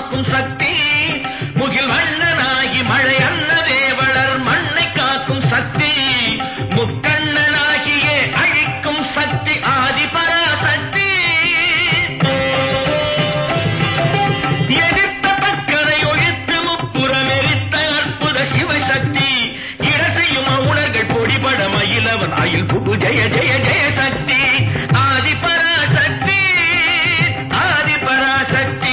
காக்கும் சக்தி முகில் வண்ணனாகி மழை அன்னதே வளர் மண்ணை காக்கும் சக்தி முக்கண்ணனாகியே அழிக்கும் சக்தி ஆதி பராசக்தி எதிர்த்த பக்கரை ஒழித்து முப்புறம் எரித்த அற்புத சிவசக்தி இரசையும் உணர்கள் பொடிபட மயிலவன் அயில் புகு ஜெய ஜெய ஜெய சக்தி ஆதி பராசக்தி ஆதி பராசக்தி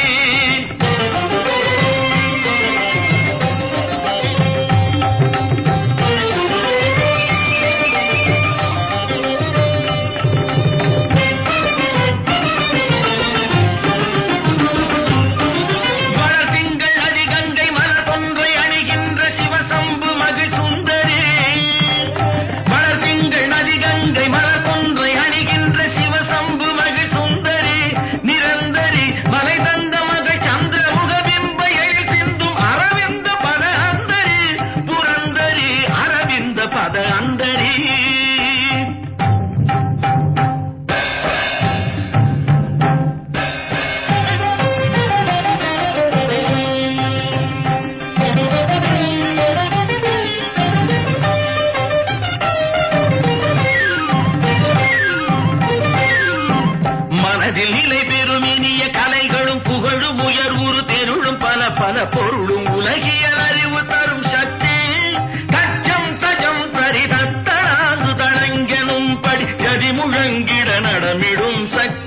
வளர்திங்கள் அதிகங்கை மலர் கொன்றை அணிகின்ற சிவசம்பு மகிழ் சுந்தரி வளர்திங்கள் நதிகங்கை மலர் கொன்றை அணிகின்ற சிவசம்பு மகிழ் சுந்தரி நிரந்தரி மலை தந்த மகள் சந்திரமுக பிம்ப எழில் சிந்தும் அரவிந்த பத அந்தரி புரந்தரி அரவிந்த பத அந்தரி மனதில் நிலை பெறும் இனிய கலைகளும் புகழும் உயர்வுறு தெருளும் பல பல பொருளும் உலகியல் அறிவு தரும் சக்தி கச்சம் தஜம் தரிதத்தனாங்கு தடங்கெனும் படி ஜதி முழங்கிட நடமிடும் சக்தி